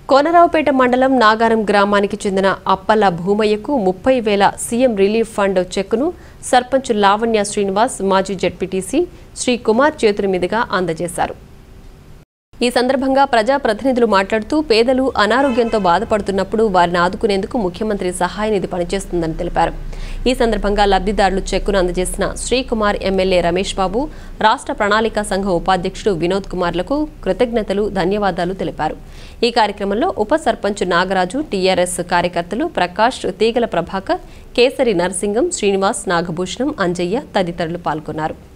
కోనరావుపేట మండలం నాగారం గ్రామానికి చెందిన అప్పల భూమయ్యకు ముప్పై వేల సీఎం రిలీఫ్ ఫండ్ చెక్కును సర్పంచ్ లావణ్య శ్రీనివాస్ మాజీ జడ్పీటీసీ శ్రీ కుమార్ చేతుల మీదుగా అందజేశారు ఈ సందర్భంగా ప్రజాప్రతినిధులు మాట్లాడుతూ పేదలు అనారోగ్యంతో బాధపడుతున్నప్పుడు వారిని ఆదుకునేందుకు ముఖ్యమంత్రి సహాయ నిధి పనిచేస్తుందని తెలిపారు ఈ సందర్భంగా లబ్ధిదారులు చెక్కును అందజేసిన శ్రీకుమార్ ఎమ్మెల్యే రమేష్ బాబు రాష్ట్ర ప్రణాళికా సంఘం ఉపాధ్యక్షుడు వినోద్ కుమార్లకు కృతజ్ఞతలు ధన్యవాదాలు తెలిపారు ఈ కార్యక్రమంలో ఉప సర్పంచ్ నాగరాజు టీఆర్ఎస్ కార్యకర్తలు ప్రకాష్ తీగల ప్రభాకర్ కేసరి నరసింగం శ్రీనివాస్ నాగభూషణం అంజయ్య తదితరులు పాల్గొన్నారు